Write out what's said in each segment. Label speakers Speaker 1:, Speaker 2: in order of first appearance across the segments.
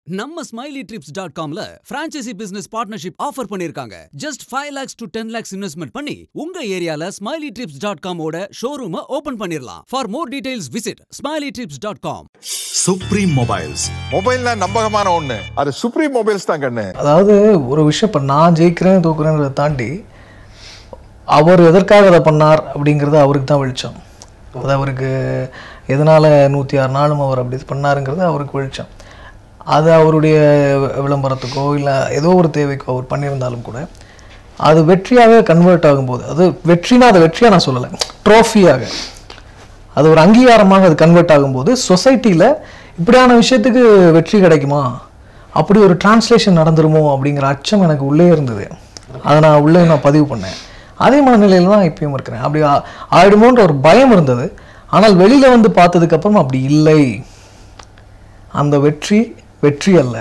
Speaker 1: நம்ம smiley trips dot காம்ல franchisee business partnership offer பண்ணிருக்காங்க just five lakhs to ten lakhs investment பண்ணி உங்க ஏரியால ஸ்மைலி ட்ரிப்ஸ் டாட் காமோட ஷோரூமை ஓபன் பண்ணிரலாம் for more details visit smiley trips dot com
Speaker 2: supreme mobiles
Speaker 3: மொபைல்னா நம்பகமான ஒண்ணு அது சுப்ரீம் மொபைல்ஸ் தான் கண்ணு
Speaker 4: அதாவது ஒரு விஷயம் இப்போ நான் ஜெயிக்கிறேன் தூக்குறேன்றதை தாண்டி அவர் எதற்காக அதை பண்ணார் அப்படிங்கிறது அவருக்கு தான் வெளிச்சம் அது அவருக்கு எதனால் நூற்றி ஆறு நாளும் அவர் அப்படி இது பண்ணாருங்கிறது அவருக்கு வெளிச்சம் அது அவருடைய விளம்பரத்துக்கோ இல்லை ஏதோ ஒரு தேவைக்கோ அவர் பண்ணியிருந்தாலும் கூட அது வெற்றியாகவே கன்வெர்ட் ஆகும்போது அது வெற்றினா அது வெற்றியாக நான் சொல்லலை ட்ரோஃபியாக அது ஒரு அங்கீகாரமாக அது கன்வெர்ட் ஆகும்போது சொசைட்டியில் இப்படியான விஷயத்துக்கு வெற்றி கிடைக்குமா அப்படி ஒரு டிரான்ஸ்லேஷன் நடந்துருமோ அப்படிங்கிற அச்சம் எனக்கு உள்ளே இருந்தது அதை நான் உள்ளே நான் பதிவு பண்ணேன் அதே மனநிலையில் தான் இப்பயும் இருக்கிறேன் அப்படி ஆ- ஆயிடுமோன்ற ஒரு பயம் இருந்தது ஆனால் வெளியில் வந்து பார்த்ததுக்கப்புறம் அப்படி இல்லை அந்த வெற்றி வெற்றி அல்ல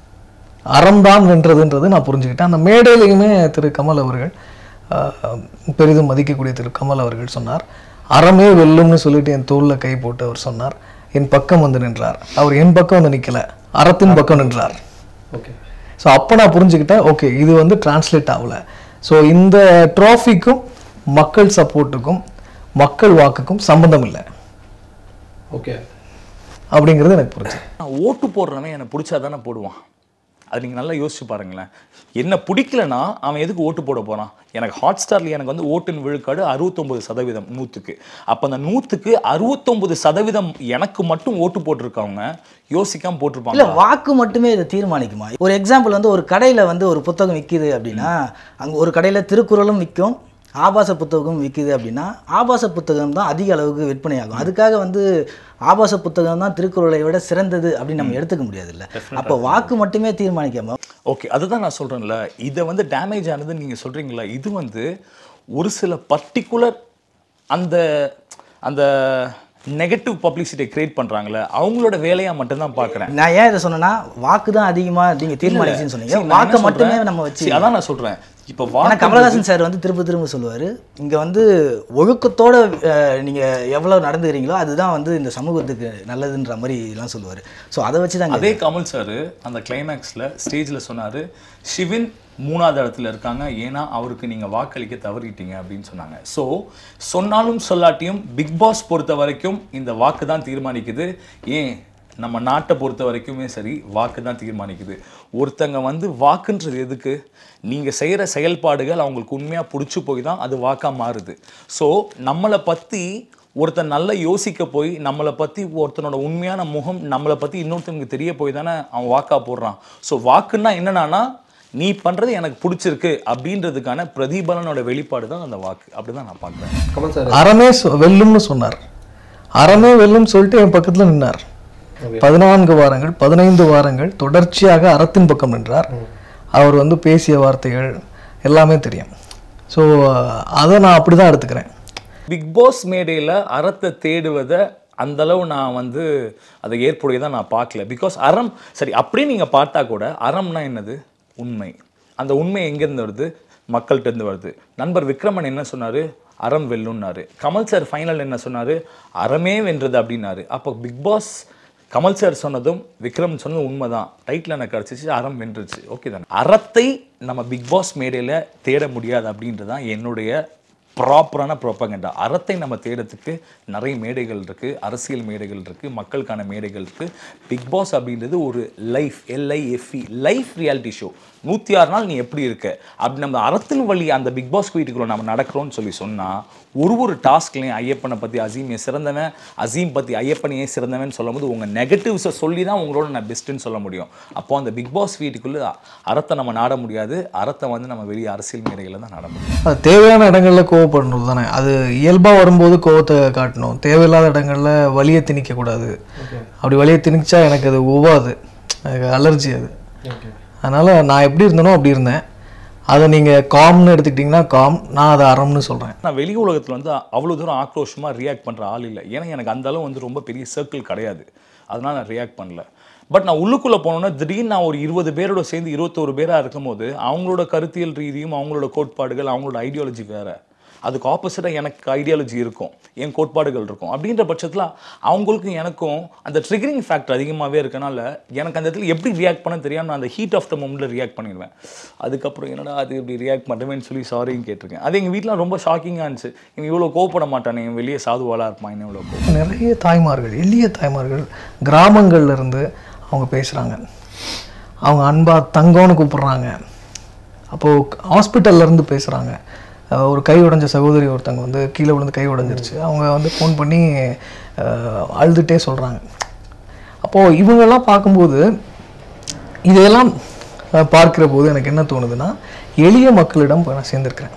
Speaker 4: அறம்தான் வென்றதுன்றது நான் புரிஞ்சுக்கிட்டேன் அந்த மேடையிலையுமே திரு கமல் அவர்கள் ஆஹ், பெரிதும் மதிக்கக்கூடிய திரு கமல் அவர்கள் சொன்னார் அறமே வெல்லும்னு சொல்லிட்டு என் தோளில் கை போட்டு அவர் சொன்னார் என் பக்கம் வந்து நின்றார் அவர் என் பக்கம் வந்து நிற்கல அறத்தின் பக்கம் நின்றார்
Speaker 5: ஓகே
Speaker 4: ஸோ அப்போ நான் புரிஞ்சுக்கிட்டேன் ஓகே இது வந்து டிரான்ஸ்லேட் ஆகல ஸோ இந்த ட்ராஃபிக்கும் மக்கள் சப்போர்ட்டுக்கும் மக்கள் வாக்குக்கும் சம்பந்தம் இல்லை
Speaker 5: ஓகே
Speaker 4: அப்படிங்கிறது எனக்கு புரிஞ்சு
Speaker 6: நான் ஓட்டு போடுறவன் என்னை பிடிச்சா தானே போடுவான் அது நீங்கள் நல்லா யோசிச்சு பாருங்களேன் என்ன பிடிக்கலனா அவன் எதுக்கு ஓட்டு போட போகிறான் எனக்கு ஹாட் ஸ்டாரில் எனக்கு வந்து ஓட்டின் விழுக்காடு அறுபத்தொம்பது சதவீதம் நூற்றுக்கு அப்போ அந்த நூற்றுக்கு அறுபத்தொம்பது சதவீதம் எனக்கு மட்டும் ஓட்டு போட்டிருக்கவங்க யோசிக்காம
Speaker 7: இல்ல
Speaker 6: போட்டிருப்பாங்க
Speaker 7: வாக்கு மட்டுமே இதை தீர்மானிக்குமா ஒரு எக்ஸாம்பிள் வந்து ஒரு கடையில வந்து ஒரு புத்தகம் விற்கிது அப்படின்னா அங்க ஒரு கடையில திருக்குறளும் விற்கும் ஆபாச புத்தகம் விற்கிது அப்படின்னா ஆபாச புத்தகம் தான் அதிக அளவுக்கு விற்பனையாகும் அதுக்காக வந்து ஆபாச புத்தகம் தான் திருக்குறளை விட சிறந்தது அப்படின்னு நம்ம எடுத்துக்க முடியாதுல்ல அப்போ வாக்கு மட்டுமே தீர்மானிக்காம
Speaker 6: ஓகே அதுதான் நான் சொல்கிறேன்ல இதை வந்து டேமேஜ் ஆனதுன்னு நீங்கள் சொல்கிறீங்களா இது வந்து ஒரு சில பர்டிகுலர் அந்த அந்த நெகட்டிவ் பப்ளிசிட்டியை கிரியேட் பண்ணுறாங்களே அவங்களோட வேலையாக மட்டும்தான் பார்க்குறேன்
Speaker 7: நான் ஏன் இதை சொன்னேன்னா வாக்கு தான் அதிகமா நீங்க தீர்மானிச்சுன்னு சொன்னீங்க வாக்கை மட்டுமே நம்ம வச்சு
Speaker 6: அதான் நான் சொல்றேன் இப்போ
Speaker 7: ஆனா
Speaker 6: வாக்கு
Speaker 7: கமலஹாசன் சார் வந்து திரும்ப திரும்ப சொல்லுவாரு இங்க வந்து ஒழுக்கத்தோட அஹ், நீங்க எவ்வளவு நடந்துக்கிறீங்களோ அதுதான் வந்து இந்த சமூகத்துக்கு நல்லதுன்ற மாதிரி எல்லாம் சொல்லுவாரு ஸோ அதை வச்சு தான்
Speaker 6: அதே கமல் சார் அந்த கிளைமேக்ஸில் ஸ்டேஜில் சொன்னாரு சிவின் மூணாவது இடத்துல இருக்காங்க ஏன்னா அவருக்கு நீங்க வாக்களிக்க தவறிட்டீங்க அப்படின்னு சொன்னாங்க ஸோ சொன்னாலும் சொல்லாட்டியும் பிக் பாஸ் பொறுத்த வரைக்கும் இந்த வாக்கு தான் தீர்மானிக்குது ஏன் நம்ம நாட்டை பொறுத்த வரைக்குமே சரி வாக்கு தான் தீர்மானிக்குது ஒருத்தங்க வந்து வாக்குன்றது எதுக்கு நீங்கள் செய்கிற செயல்பாடுகள் அவங்களுக்கு உண்மையாக பிடிச்சி போய் தான் அது வாக்காக மாறுது ஸோ நம்மளை பற்றி ஒருத்தன் நல்லா யோசிக்க போய் நம்மளை பற்றி ஒருத்தனோட உண்மையான முகம் நம்மளை பற்றி இன்னொருத்தனுக்கு தெரிய போய் தானே அவன் வாக்கா போடுறான் ஸோ வாக்குன்னா என்னன்னா நீ பண்ணுறது எனக்கு பிடிச்சிருக்கு அப்படின்றதுக்கான பிரதிபலனோட வெளிப்பாடு தான் அந்த வாக்கு அப்படி தான் நான் பார்க்குறேன்
Speaker 5: கமல் சார்
Speaker 4: அறமே சொ- வெல்லும்னு சொன்னார் அறமே வெல்லும் சொல்லிட்டு என் பக்கத்துல நின்னார் பதினான்கு வாரங்கள் பதினைந்து வாரங்கள் தொடர்ச்சியாக அறத்தின் பக்கம் நின்றார் அவர் வந்து பேசிய வார்த்தைகள் எல்லாமே தெரியும் ஸோ அதை நான் அப்படி தான் எடுத்துக்கிறேன்
Speaker 6: பிக் பாஸ் மேடையில் அறத்தை தேடுவதை அந்த அளவு நான் வந்து அதை ஏற்புடையதாக நான் பார்க்கல பிகாஸ் அறம் சரி அப்படியே நீங்கள் பார்த்தா கூட அறம்னா என்னது உண்மை அந்த உண்மை எங்கேருந்து வருது மக்கள்கிட்ட இருந்து வருது நண்பர் விக்ரமன் என்ன சொன்னார் அறம் வெல்லுன்னாரு கமல் சார் ஃபைனல் என்ன சொன்னார் அறமே வென்றது அப்படின்னாரு அப்போ பிக் பாஸ் கமல் சார் சொன்னதும் விக்ரம் சொன்னதும் உண்மைதான் டைட்டில் எனக்கு கிடச்சிச்சு அறம் வென்றுச்சு ஓகே தானே அறத்தை நம்ம பிக் பாஸ் மேடையில் தேட முடியாது அப்படின்றது தான் என்னுடைய ப்ராப்பரான ப்ரோப்பகண்டா அறத்தை நம்ம தேடுறதுக்கு நிறைய மேடைகள் இருக்குது அரசியல் மேடைகள் இருக்குது மக்களுக்கான மேடைகள் இருக்குது பிக் பாஸ் அப்படின்றது ஒரு life L I F E life reality show நூற்றி ஆறு நாள் நீ எப்படி இருக்க அப்படி நம்ம அறத்தின் வழி அந்த பிக் பாஸ் வீட்டுக்குள்ள நம்ம நடக்கிறோம்னு சொல்லி சொன்னால் ஒரு ஒரு டாஸ்க்லையும் ஐயப்பனை பற்றி அசீம் ஏன் சிறந்தவன் அசீம் பற்றி ஐயப்பன் ஏன் சிறந்தவன் சொல்லும்போது உங்கள் நெகட்டிவ்ஸை சொல்லி தான் உங்களோட நான் பெஸ்ட்டுன்னு சொல்ல முடியும் அப்போ அந்த பிக் பாஸ் வீட்டுக்குள்ளே அறத்தை நம்ம நாட முடியாது அறத்தை வந்து நம்ம வெளியே அரசியல் மேடைகளில் தான் நாட முடியும்
Speaker 4: அது தேவையான இடங்கள்ல கோவப்படணும் தானே அது இயல்பா வரும்போது கோவத்தை காட்டணும் தேவையில்லாத இடங்கள்ல வலியை திணிக்க கூடாது அப்படி வலியை திணிச்சா எனக்கு அது ஒவ்வாது எனக்கு அலர்ஜி அது அதனால நான் எப்படி இருந்தனோ அப்படி இருந்தேன் அதை நீங்க காம்னு எடுத்துக்கிட்டிங்கன்னா காம் நான் அதை அறம்னு சொல்றேன்
Speaker 6: நான் வெளி உலகத்தில் வந்து அவ்வளோ தூரம் ஆக்ரோஷமாக ரியாக்ட் பண்ணுற ஆள் இல்லை ஏன்னா எனக்கு அந்த அளவு வந்து ரொம்ப பெரிய சர்க்கிள் கிடையாது அதனால நான் ரியாக்ட் பண்ணல பட் நான் உள்ளுக்குள்ளே போனோன்னா திடீர்னு நான் ஒரு இருபது பேரோட சேர்ந்து இருபத்தோரு பேராக இருக்கும்போது அவங்களோட கருத்தியல் ரீதியும் அவங்களோட கோட்பாடுகள் அவங்களோட ஐடியாலஜி வேற அதுக்கு ஆப்போசிட்டாக எனக்கு ஐடியாலஜி இருக்கும் என் கோட்பாடுகள் இருக்கும் அப்படின்ற பட்சத்தில் அவங்களுக்கும் எனக்கும் அந்த ட்ரிகரிங் ஃபேக்டர் அதிகமாகவே இருக்கனால எனக்கு அந்த இடத்துல எப்படி ரியாக்ட் பண்ண தெரியாம நான் அந்த ஹீட் ஆஃப் த மூமெண்ட்டில் ரியாக்ட் பண்ணிடுவேன் அதுக்கப்புறம் என்னடா அது இப்படி ரியாக்ட் பண்ணுவேன்னு சொல்லி சாரின்னு கேட்டிருக்கேன் அது எங்கள் வீட்டில் ரொம்ப ஷாக்கிங்காக இருந்துச்சு இவன் இவ்வளோ கோவப்பட மாட்டானே இவன் வெளியே சாதுவாலாக இருப்பான் இன்னும் இவ்வளோ கோவம்
Speaker 4: நிறைய தாய்மார்கள் எளிய தாய்மார்கள் கிராமங்கள்ல இருந்து அவங்க பேசுகிறாங்க அவங்க அன்பா தங்கம்னு கூப்பிடுறாங்க அப்போது ஹாஸ்பிட்டல்ல இருந்து பேசுகிறாங்க ஒரு கை உடைஞ்ச சகோதரி ஒருத்தங்க வந்து கீழே விழுந்து கை உடைஞ்சிருச்சு அவங்க வந்து ஃபோன் பண்ணி அஹ், அழுதுகிட்டே சொல்கிறாங்க அப்போது இவங்கெல்லாம் பார்க்கும்போது இதையெல்லாம் அஹ், பார்க்கிற போது எனக்கு என்ன தோணுதுன்னா எளிய மக்களிடம் போய் நான் சேர்ந்துருக்கிறேன்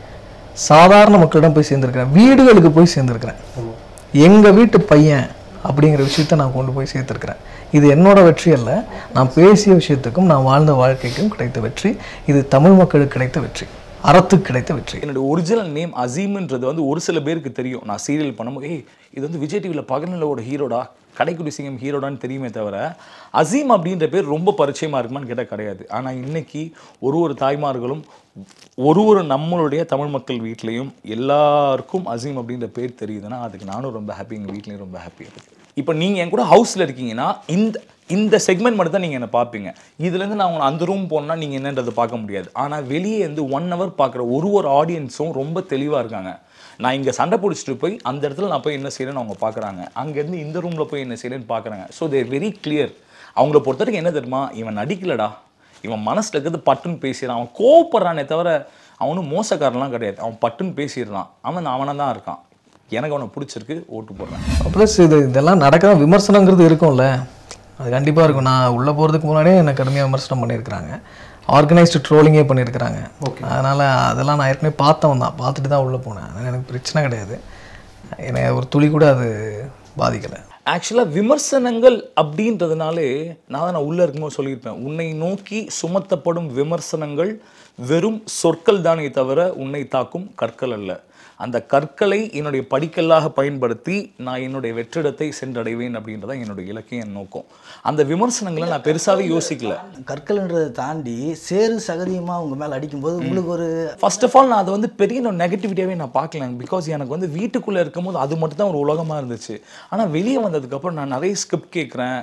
Speaker 4: சாதாரண மக்களிடம் போய் சேர்ந்துருக்கிறேன் வீடுகளுக்கு போய் சேர்ந்துருக்கிறேன் எங்கள் வீட்டு பையன் அப்படிங்கிற விஷயத்த நான் கொண்டு போய் சேர்த்துருக்கிறேன் இது என்னோட வெற்றி அல்ல நான் பேசிய விஷயத்துக்கும் நான் வாழ்ந்த வாழ்க்கைக்கும் கிடைத்த வெற்றி இது தமிழ் மக்களுக்கு கிடைத்த வெற்றி அறத்துக்கு கிடைத்த வெற்றி
Speaker 6: என்னோட ஒரிஜினல் நேம் அசீம்ன்றது வந்து ஒரு சில பேருக்கு தெரியும் நான் சீரியல் பண்ணும்போது ஏய் இது வந்து விஜய் டிவியில் பகநிலவோட ஹீரோடா கடைக்குடி சிங்கம் ஹீரோடான்னு தெரியுமே தவிர அசீம் அப்படின்ற பேர் ரொம்ப பரிச்சயமாக இருக்குமான்னு கேட்டால் கிடையாது ஆனால் இன்னைக்கு ஒரு ஒரு தாய்மார்களும் ஒரு ஒரு நம்மளுடைய தமிழ் மக்கள் வீட்லேயும் எல்லாருக்கும் அசீம் அப்படின்ற பேர் தெரியுதுன்னா அதுக்கு நானும் ரொம்ப ஹாப்பி எங்கள் வீட்லேயும் ரொம்ப ஹாப்பியாக இருக்கு இப்போ நீங்கள் என் கூட ஹவுஸில் இருக்கீங்கன்னா இந்த இந்த செக்மெண்ட் மட்டும் தான் நீங்கள் என்னை பார்ப்பீங்க இதுலேருந்து நான் உங்களை அந்த ரூம் போனால் நீங்கள் என்னன்றதை பார்க்க முடியாது ஆனால் வெளியே இருந்து ஒன் ஹவர் பார்க்குற ஒரு ஒரு ஆடியன்ஸும் ரொம்ப தெளிவாக இருக்காங்க நான் இங்கே சண்டை பிடிச்சிட்டு போய் அந்த இடத்துல நான் போய் என்ன செய்யறேன்னு அவங்க பார்க்குறாங்க அங்கேருந்து இந்த ரூமில் போய் என்ன செய்யறேன்னு பார்க்குறாங்க ஸோ தேர் வெரி கிளியர் அவங்கள பொறுத்த வரைக்கும் என்ன தெரியுமா இவன் நடிக்கலடா இவன் மனசில் இருக்கிறது பட்டுன்னு பேசிடுறான் அவன் கோவப்படுறானே தவிர அவனும் மோசக்காரன்லாம் கிடையாது அவன் பட்டுன்னு பேசிடுறான் அவன் அவனாக தான் இருக்கான் எனக்கு அவனை பிடிச்சிருக்கு ஓட்டு போடுறேன்
Speaker 4: ப்ளஸ் இது இதெல்லாம் நடக்க விமர்சனங்கிறது இருக்கும்ல அது கண்டிப்பாக இருக்கும் நான் உள்ளே போகிறதுக்கு முன்னாடியே என்னை கடுமையாக விமர்சனம் பண்ணியிருக்கிறாங்க ஆர்கனைஸ்டு ட்ரோலிங்கே பண்ணியிருக்கிறாங்க அதனால் அதெல்லாம் நான் ஏற்கனவே பார்த்தவன் தான் பார்த்துட்டு தான் உள்ளே போனேன் அதனால எனக்கு பிரச்சனை கிடையாது என்னை ஒரு துளி கூட அது பாதிக்கலை
Speaker 6: ஆக்சுவலாக விமர்சனங்கள் அப்படின்றதுனாலே நான் தான் நான் உள்ளே இருக்கும்போது சொல்லியிருப்பேன் உன்னை நோக்கி சுமத்தப்படும் விமர்சனங்கள் வெறும் சொற்கள் தானே தவிர உன்னை தாக்கும் கற்கள் அல்ல அந்த கற்களை என்னுடைய படிக்கல்லாக பயன்படுத்தி நான் என்னுடைய வெற்றிடத்தை சென்றடைவேன் அப்படின்றத என்னுடைய இலக்கிய நோக்கம் அந்த விமர்சனங்களை நான் பெருசாகவே யோசிக்கல
Speaker 7: கற்கள்ன்றதை தாண்டி சேறு சகதியமாக உங்கள் மேலே அடிக்கும்போது உங்களுக்கு ஒரு
Speaker 6: ஃபர்ஸ்ட் ஆஃப் ஆல் நான் அதை வந்து பெரிய நெகட்டிவிட்டியாகவே நான் பார்க்கல பிகாஸ் எனக்கு வந்து வீட்டுக்குள்ளே இருக்கும்போது அது மட்டும் தான் ஒரு உலகமாக இருந்துச்சு ஆனால் வெளியே வந்ததுக்கப்புறம் நான் நிறைய ஸ்கிரிப்ட் கேட்குறேன்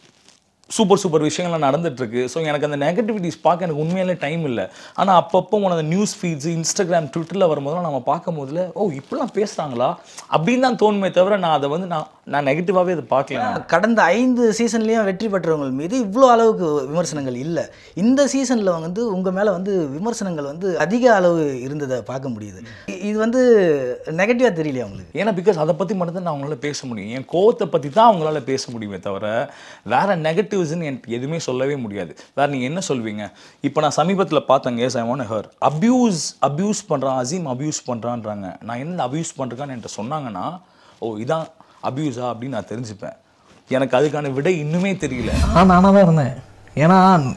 Speaker 6: சூப்பர் சூப்பர் விஷயங்கள்லாம் நடந்துட்டு இருக்கு ஸோ எனக்கு அந்த நெகட்டிவிட்டிஸ் பார்க்க எனக்கு உண்மையிலே டைம் இல்லை ஆனால் அப்பப்போ உனக்கு நியூஸ் ஃபீட்ஸ் இன்ஸ்டாகிராம் ட்விட்டரில் வரும்போதெல்லாம் நம்ம பார்க்கும் போதுல ஓ இப்படிலாம் பேசுகிறாங்களா அப்படின்னு தான் தோணுமே தவிர நான் அதை வந்து நான் நான் நெகட்டிவாகவே அதை பார்க்கல நான்.
Speaker 7: கடந்த ஐந்து சீசன்லேயும் வெற்றி பெற்றவங்க மீது இவ்வளோ அளவுக்கு விமர்சனங்கள் இல்லை இந்த சீசனில் வந்து உங்கள் மேலே வந்து விமர்சனங்கள் வந்து அதிக அளவு இருந்ததை பார்க்க முடியுது இ- இது வந்து நெகட்டிவாக தெரியலையா உங்களுக்கு
Speaker 6: ஏன்னா பிகாஸ் அதை பற்றி மட்டும்தான் நான் அவங்களால பேச முடியும் என் கோவத்தை பற்றி தான் அவங்களால பேச முடியுமே தவிர வேற நெகட்டிவ்ஸ்னு எனக்கு எதுவுமே சொல்லவே முடியாது வேற நீங்கள் என்ன சொல்வீங்க இப்போ நான் சமீபத்தில் பார்த்தேங்க yes I want her abuse abuse பண்ணுறான் அசீம் அப்யூஸ் பண்ணுறான்றாங்க நான் என்ன அப்யூஸ் பண்ணுறேன்னு என்கிட்ட சொன்னாங்கன்னா ஓ இதான் அப்யூஸா அப்படின்னு நான் தெரிஞ்சுப்பேன் எனக்கு அதுக்கான விடை இன்னுமே தெரியல
Speaker 4: நான் நானாக தான் இருந்தேன் ஏன்னா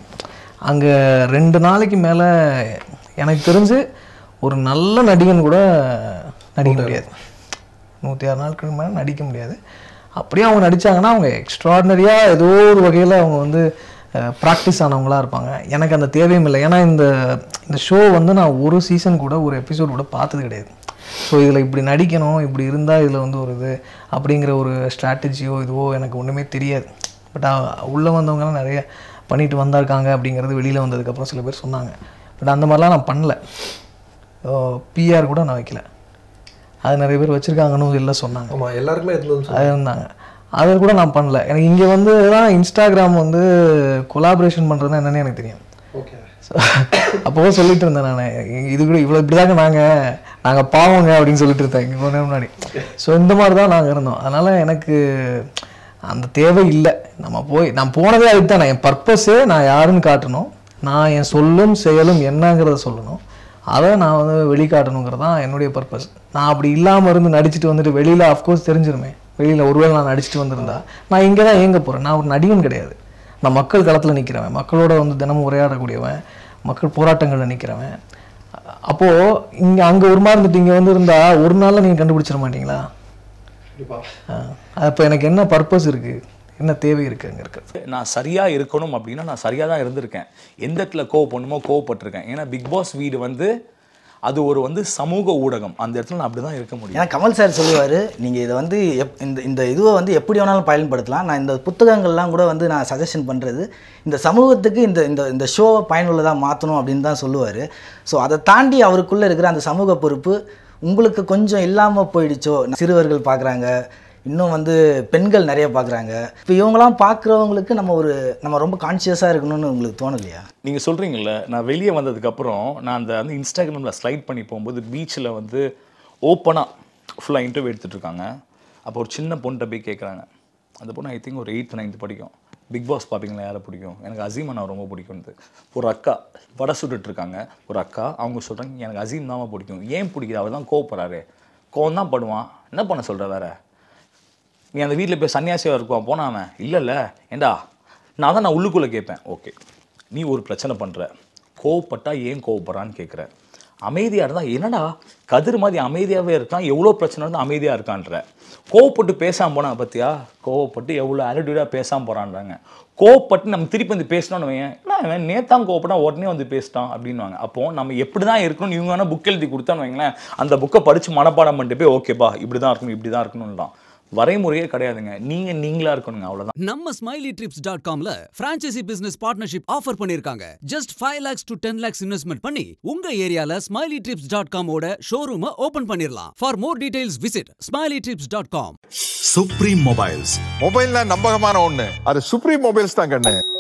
Speaker 4: அங்கே ரெண்டு நாளைக்கு மேலே எனக்கு தெரிஞ்சு ஒரு நல்ல நடிகன் கூட நடிக்க முடியாது நூற்றி ஆறு நாட்களுக்கு மேலே நடிக்க முடியாது அப்படியே அவங்க நடித்தாங்கன்னா அவங்க எக்ஸ்ட்ராடினரியாக ஏதோ ஒரு வகையில் அவங்க வந்து ப்ராக்டிஸ் ஆனவங்களா இருப்பாங்க எனக்கு அந்த தேவையும் இல்லை ஏன்னா இந்த இந்த ஷோ வந்து நான் ஒரு சீசன் கூட ஒரு எபிசோட் கூட பார்த்தது கிடையாது ஸோ இதில் இப்படி நடிக்கணும் இப்படி இருந்தால் இதில் வந்து ஒரு இது அப்படிங்கிற ஒரு ஸ்ட்ராட்டஜியோ இதுவோ எனக்கு ஒன்றுமே தெரியாது பட் உள்ளே வந்தவங்கலாம் நிறைய பண்ணிட்டு வந்திருக்காங்க அப்படிங்கிறது வெளியில் வந்ததுக்கப்புறம் சில பேர் சொன்னாங்க பட் அந்த மாதிரிலாம் நான் பண்ணல பிஆர் கூட நான் வைக்கல அது நிறைய பேர் வச்சுருக்காங்கன்னு இல்லை சொன்னாங்க
Speaker 5: ஆமா எல்லாருக்குமே இருந்ததுன்னு
Speaker 4: அது இருந்தாங்க அதை கூட நான் பண்ணல எனக்கு இங்கே வந்து தான் இன்ஸ்டாகிராம் வந்து கொலாபரேஷன் பண்ணுறதுனா என்னன்னு எனக்கு தெரியும்
Speaker 5: ஓகே
Speaker 4: அப்போவே சொல்லிட்டு இருந்தேன் நான் இது கூட இவ்வளோ இப்படிதாங்க நாங்கள் நாங்கள் பாவங்க அப்படின்னு சொல்லிட்டு இருந்தேன் இங்கே கொஞ்ச நேரம் முன்னாடி ஸோ இந்த மாதிரி தான் நாங்கள் இருந்தோம் அதனால் எனக்கு அந்த தேவை இல்லை நம்ம போய் நான் போனதே அதுக்கு தான் என் பர்பஸே நான் யாருன்னு காட்டணும் நான் என் சொல்லும் செயலும் என்னங்கிறத சொல்லணும் அதை நான் வந்து வெளிக்காட்டணுங்கிறது தான் என்னுடைய பர்பஸ் நான் அப்படி இல்லாமல் இருந்து நடிச்சிட்டு வந்துட்டு வெளியில் அஃப்கோர்ஸ் தெரிஞ்சிருமே வெளியில் ஒருவேளை நான் நடிச்சிட்டு வந்திருந்தா நான் இங்கே தான் இயங்க போகிறேன் நான் ஒரு நடிகன் கிடையாது நான் மக்கள் களத்தில் நிற்கிறவன் மக்களோட வந்து தினமும் உரையாடக்கூடியவன் மக்கள் போராட்டங்களில் நிற்கிறவன் அப்போது இங்கே அங்கே ஒரு மாதிரி இருந்துட்டு இங்கே வந்து இருந்தால் ஒரு நாளில் நீங்கள் கண்டுபிடிச்சிட மாட்டீங்களா
Speaker 5: கண்டிப்பா
Speaker 4: அப்போ எனக்கு என்ன பர்பஸ் இருக்குது என்ன தேவை இருக்குது அங்கே இருக்கிறது
Speaker 6: நான் சரியாக இருக்கணும் அப்படின்னா நான் சரியாக தான் இருந்திருக்கேன் எந்த இடத்துல கோவப்படணுமோ கோவப்பட்டிருக்கேன் ஏன்னா பிக் பாஸ் வீடு வந்து அது ஒரு வந்து சமூக ஊடகம் அந்த இடத்துல நான் அப்படி தான் இருக்க முடியும்
Speaker 7: ஏன்னா கமல் சார் சொல்லுவார் நீங்கள் இதை வந்து எப் இந்த இந்த இதுவை வந்து எப்படி வேணாலும் பயன்படுத்தலாம் நான் இந்த புத்தகங்கள்லாம் கூட வந்து நான் சஜஷன் பண்ணுறது இந்த சமூகத்துக்கு இந்த இந்த இந்த ஷோவை பயனுள்ளதாக மாற்றணும் அப்படின்னு தான் சொல்லுவார் ஸோ அதை தாண்டி அவருக்குள்ளே இருக்கிற அந்த சமூக பொறுப்பு உங்களுக்கு கொஞ்சம் இல்லாமல் போயிடுச்சோ சிறுவர்கள் பார்க்குறாங்க இன்னும் வந்து பெண்கள் நிறைய பார்க்குறாங்க இப்போ இவங்களாம் பார்க்குறவங்களுக்கு நம்ம ஒரு நம்ம ரொம்ப கான்ஷியஸாக இருக்கணும்னு உங்களுக்கு தோணலையா
Speaker 6: நீங்கள் சொல்கிறீங்கல்ல நான் வெளியே வந்ததுக்கப்புறம் நான் அந்த வந்து இன்ஸ்டாகிராமில் ஸ்லைட் பண்ணி போகும்போது பீச்சில் வந்து ஓப்பனாக ஃபுல்லாக இன்டர்வியூ எடுத்துகிட்டு இருக்காங்க அப்போ ஒரு சின்ன பொண்ணுகிட்ட போய் கேட்குறாங்க அந்த பொண்ணு ஐ திங்க் ஒரு எயித்து நைன்த்து படிக்கும் பிக் பாஸ் பார்ப்பீங்களா யாரை பிடிக்கும் எனக்கு அசீம் நான் ரொம்ப பிடிக்கும்னு ஒரு அக்கா வடை சுட்டுட்டு இருக்காங்க ஒரு அக்கா அவங்க சொல்கிறாங்க எனக்கு அசீம் தான் பிடிக்கும் ஏன் பிடிக்குது அவர் தான் கோவப்படுறாரு கோவம் தான் படுவான் என்ன பண்ண சொல்கிற வேற நீ அந்த வீட்டில் போய் சன்னியாசியாக இருக்குவான் போனா அவன் இல்லைல்ல ஏண்டா நான் தான் நான் உள்ளுக்குள்ளே கேட்பேன் ஓகே நீ ஒரு பிரச்சனை பண்ணுற கோவப்பட்டா ஏன் கோவப்படுறான்னு கேட்குற அமைதியாக இருந்தால் என்னடா கதிர் மாதிரி அமைதியாகவே இருக்கான் எவ்வளோ பிரச்சனை இருந்தால் அமைதியாக இருக்கான்ற கோவப்பட்டு பேசாமல் போனா பார்த்தியா கோவப்பட்டு எவ்வளோ ஆட்டிடியூடாக பேசாமல் போகிறான்றாங்க கோவப்பட்டு நம்ம திருப்பி வந்து பேசினோன்னு வையன் என்ன அவன் நேத்தான் கோவப்பட்டா உடனே வந்து பேசிட்டான் அப்படின்வாங்க அப்போ நம்ம எப்படி தான் இருக்கணும்னு இவங்க வேணால் புக் எழுதி கொடுத்தான்னு வைங்களேன் அந்த புக்கை படித்து மனப்பாடம் பண்ணிட்டு போய் ஓகேப்பா இப்படி தான் இருக்கணும் இப்படி தான் இருக்கணும்லாம் வரைமுறையே கிடையாதுங்க நீங்க நீங்களா இருக்கணுங்க அவ்வளவுதான்
Speaker 1: நம்ம ஸ்மைலி ட்ரிப்ஸ் டாட் காம்ல பிரான்ச்சைசி பிசினஸ் பார்ட்னர்ஷிப் ஆஃபர் பண்ணிருக்காங்க just five lakhs to ten lakhs investment பண்ணி உங்க ஏரியால ஸ்மைலி ட்ரிப்ஸ் டாட் காமோட ஷோரூம் ஓபன் பண்ணிரலாம் for more details visit smiley trips dot com
Speaker 2: supreme mobiles
Speaker 3: மொபைல்னா நம்பகமான ஒண்ணு அது சுப்ரீம் மொபைல்ஸ் தான் கண்ணு